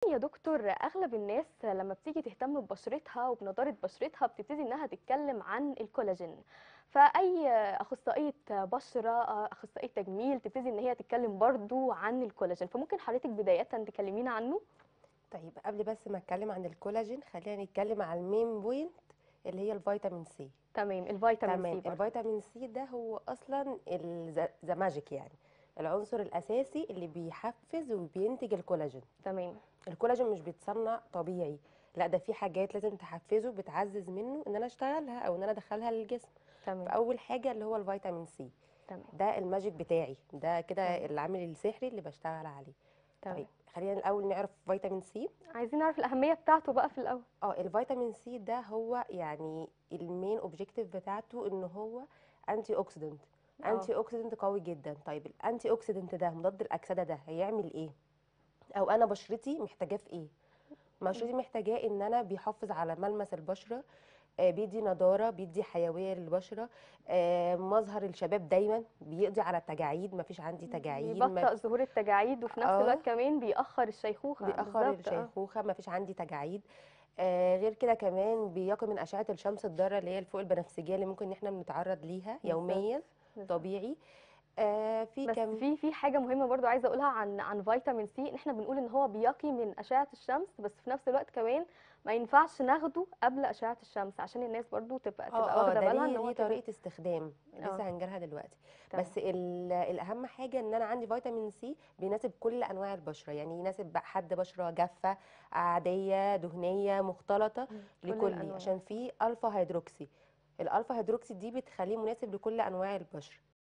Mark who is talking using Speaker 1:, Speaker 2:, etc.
Speaker 1: يا دكتور أغلب الناس لما بتيجي تهتم ببشرتها وبنضارة بشرتها بتبتدي إنها تتكلم عن الكولاجين فأي أخصائية بشرة أخصائية تجميل تبتدي إن هي تتكلم برضو عن الكولاجين فممكن حضرتك بداية تكلمينا عنه
Speaker 2: طيب قبل بس ما اتكلم عن الكولاجين خلينا نتكلم على المين بوينت اللي هي الفيتامين سي
Speaker 1: تمام الفيتامين
Speaker 2: تمام
Speaker 1: سي برضو
Speaker 2: الفيتامين سي ده هو اصلا ذا ماجيك يعني العنصر الاساسي اللي بيحفز وبينتج الكولاجين
Speaker 1: تمام
Speaker 2: الكولاجين مش بيتصنع طبيعي لا ده في حاجات لازم تحفزه بتعزز منه ان انا اشتغلها او ان انا ادخلها للجسم
Speaker 1: تمام
Speaker 2: فاول حاجه اللي هو الفيتامين سي
Speaker 1: تمام
Speaker 2: ده الماجيك بتاعي ده كده
Speaker 1: تمام.
Speaker 2: العامل السحري اللي بشتغل عليه
Speaker 1: تمام
Speaker 2: طيب خلينا الاول نعرف فيتامين سي
Speaker 1: عايزين نعرف الأهمية بتاعته بقى في الأول
Speaker 2: اه الفيتامين سي ده هو يعني المين اوبجيكتيف بتاعته ان هو انتي اوكسيدنت
Speaker 1: اه
Speaker 2: انتي اوكسيدنت قوي جدا طيب الانتي اوكسيدنت ده مضاد الاكسده ده هيعمل ايه او انا بشرتي محتاجاه في ايه بشرتي محتاجاه ان انا بيحافظ على ملمس البشره آه، بيدي نضاره بيدي حيويه للبشره آه، مظهر الشباب دايما بيقضي على التجاعيد مفيش عندي تجاعيد ما
Speaker 1: بيبطئ ظهور التجاعيد وفي نفس
Speaker 2: اه
Speaker 1: الوقت كمان بيأخر الشيخوخة
Speaker 2: بيأخر
Speaker 1: بالظبط اه
Speaker 2: الشيخوخة مفيش عندي تجاعيد آه غير كده كمان بيقي من أشعة الشمس الضارة اللي هي الفوق البنفسجية اللي ممكن إن احنا بنتعرض ليها
Speaker 1: بالظبط
Speaker 2: يوميا
Speaker 1: بالظبط
Speaker 2: طبيعي آه في
Speaker 1: بس
Speaker 2: كم
Speaker 1: في في حاجه مهمه برضو عايزه اقولها عن عن فيتامين سي ان احنا بنقول ان هو بيقي من اشعه الشمس بس في نفس الوقت كمان ما ينفعش ناخده قبل اشعه الشمس عشان الناس برضو تبقى تبقى
Speaker 2: اه اه
Speaker 1: واخده
Speaker 2: ده
Speaker 1: بالها ان
Speaker 2: ليه
Speaker 1: هو
Speaker 2: ليه
Speaker 1: كده
Speaker 2: طريقة استخدام
Speaker 1: اه
Speaker 2: لسه هنجيلها دلوقتي
Speaker 1: تمام
Speaker 2: بس ال- الأهم حاجة إن أنا عندي فيتامين سي بيناسب كل أنواع البشرة يعني يناسب بقى حد بشرة جافة عادية دهنية مختلطة
Speaker 1: مم. كل
Speaker 2: لكل
Speaker 1: الانواع
Speaker 2: عشان في ألفا هيدروكسي الألفا هيدروكسي دي بتخليه مناسب لكل أنواع البشرة